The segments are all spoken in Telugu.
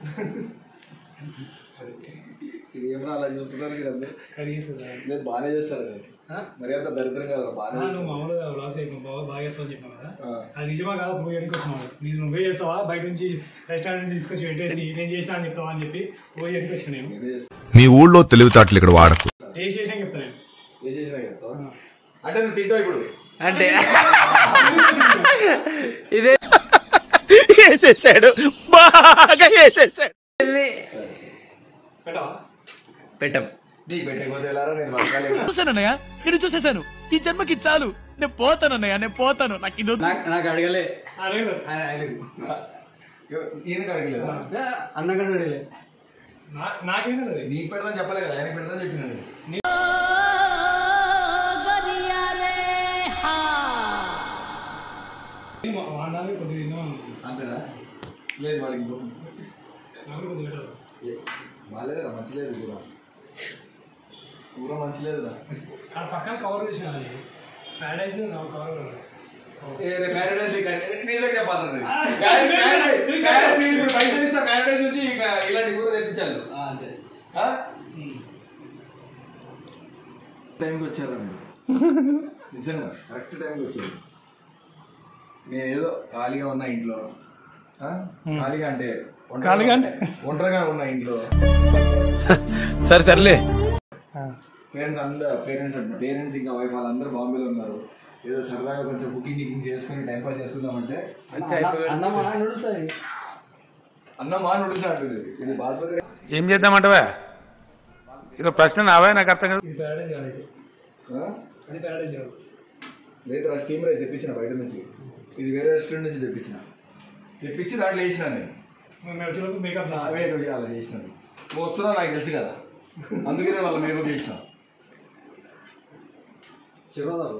ఇది ఏమన్నా అలా చూస్తున్నారు మీరు అందరూ కర్రీ చేస్తుందా మీరు బాగానే చేస్తారు కదా ఆ? మరి అంత దరిద్రం కదా బాగానే ఆ, చేస్తారు. నువ్వు మామూలుగా బ్లాగ్స్ అయిపోయి బాగా బాగా చేస్తావు చెప్పావు కదా ఆ. అది నిజమా కాదు నువ్వు ఎక్కడికి వచ్చినావు నీకు నువ్వే చేస్తావా బయట నుంచి రెస్టారెంట్ నుంచి తీసుకొచ్చి పెట్టేసి నేను చేసినా అని చెప్తావా అని చెప్పి పోయి ఎక్కడికి వచ్చిన నేను నేనే చేస్తా. మీ ఊళ్ళో తెలివితేటలు ఇక్కడ వాడకు టేస్ట్ చేసాక చెప్తా నేను ఏ చేసినా చెప్తావా? అంటే నువ్వు తింటావు ఇప్పుడు అంటే ఇదే వేసేసాడు బాగా వేసేసాడు పెట్టవా పెట్టం నీకు పెట్టకపోతే వెళ్ళారా నేను బతకాలేను చూసానన్నయ్య నేను చూసేశాను ఈ జన్మకి చాలు నేను పోతానన్నయ్య నేను పోతాను నాకు ఇది నాకు నాకు అడగలే అడగలేదు ఆయన అడగలేదు ఈయనకి అడగలేదు అన్నగారు అడగలే నా- నాకేం తెలియదు నీకు పెడతాను చెప్పలే కదా ఆయన పెడతాను చెప్పినాను నేను వాడినాలు కొద్దిగా తిన్నాం అంతేనా లేదు వాడికి ఇంకో నాకు కొద్దిగా పెట్టదు ఏ, బాగాలేదురా మంచిలేదు కూర కూర మంచిలేదురా ఆ పక్కన కవర్ చేసిన అది ప్యాడైజ్ కవర్ ఏ రే ప్యారడైజ్ నీ కర్రీ- నీ దగ్గర చెప్పాలి రే. ప్యార- ప్యారడైజ్- ప్యార- నేను ఇప్పుడు పైసలు ఇస్తా ప్యారడైజ్ నుంచి ఇక ఇలాంటి కూర తెప్పించాలి అంతే ఆ? టైంకి వచ్చారా మీరు నిజంగా కరెక్ట్ టైంకి వచ్చారు నేను ఏదో ఖాళీగా ఉన్నా ఇంట్లో ఆ? ఖాళీగా అంటే ఒంటరిగా- ఖాళీగా అంటే? ఒంటరిగా ఉన్నా ఇంట్లో సరే తరలే పేరెంట్స్ అందరు పేరెంట్స్ అంటే పేరెంట్స్ ఇంకా వైఫ్ వాళ్ళందరూ బాంబేలో ఉన్నారు ఏదో సరదాగా కొంచెం కుకింగ్ గికింగ్ చేసుకుని టైం పాస్ చేసుకుందామంటే అన్నమా నూడిల్స్ అది అన్నమా నూడిల్స్ అంటుంది ఇది బాస్మతి ఏం చేద్దామంటవా ఇది ప్రశ్న నావా నాకు అర్థం కాదు ఇది ప్యాడైజ్ కాదు ఇది. ఆ? అది ప్యాడైజ్ కాదు లేదు రా స్టీమ్ రైస్ తెప్పించిన బయట నుంచి ఇది వేరే రెస్టారెంట్ నుంచి తెప్పించిన తెప్పించి దాంట్లో వేసిన నేను మేము వచ్చేలోపు మేకప్ ఆ, wait, wait, అలా చేసినాను నువ్వు వస్తున్నావు నాకు తెలుసు కదా అందుకనే వాళ్ళ మేకప్ చేసిన శివరావు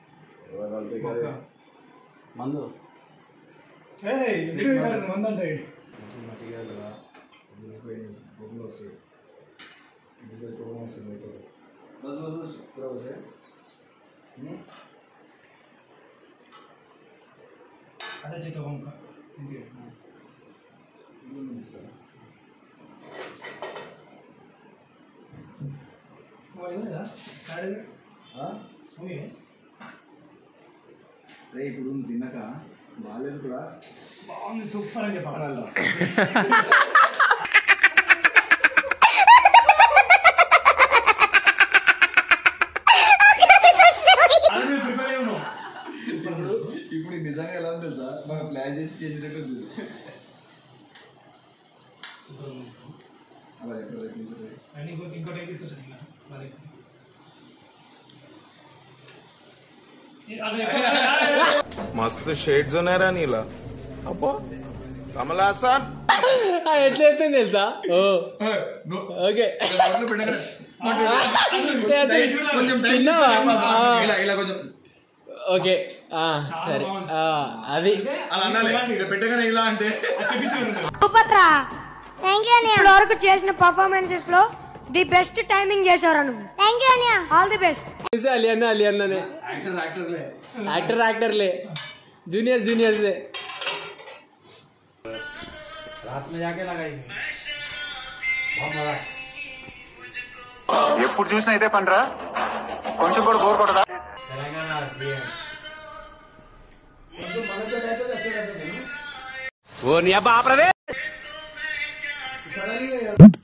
మందు మందంటే అదే చెత్త వంక ఇంకే. నువ్వు అడిగినా కదా? ప్యాడైజ్ స్పూన్ ఏ? రే ఇప్పుడు నువ్వు తిన్నాక బాగాలేదు కూడా బాగుంది సూపర్ అని చెప్పాలి అనాలిరా. అది మేము ప్రిపేర్ అయి ఉన్నాం ఇప్పుడు ఇప్పుడు ఇది నిజంగా ఎలా ఉంది తెలుసా మనం ప్లాన్ చేసి చేసినట్టు ఉంది అలా చెప్పలేదు please. అండ్ ఇంకో ఇంకో టైం తీసుకొచ్చాను ఇంకా మరి అదే మస్తు షేడ్స్ ఉన్నారా నీలా అబ్బో కమలాసన్ ఎట్లా చెప్తుంది తెలుసా ఓ ఓకే నోట్లో పెట్టగానే కొంచెం time తిన్నావా? తీసుకుని ఆ. ఇలా ఇలా కొంచెం ఓకే ఆ, సరే ఆ, అది అలా అనాలి ఇలా పెట్టగానే ఇలా అంటే సూపర్ రా థ్యాంక్ యూ ఇప్పటి వరకు చేసిన పర్ఫార్మెన్సెస్ లో ది బెస్ట్ టైమింగ్ చేశారా నువ్వు థ్యాంక్ యూ అనియా ఆల్ ది బెస్ట్ తెలిసే అలి అన్న అలి అన్ననే యాక్టర్ యాక్టర్లే యాక్టర్ యాక్టర్లే జూనియర్ జూనియర్సే ఎప్పుడు చూసినా ఇదే పనిరా కొంచెం కూడా బోర్ కొట్టదా ఓ నీ అబ్బా ఆపరదే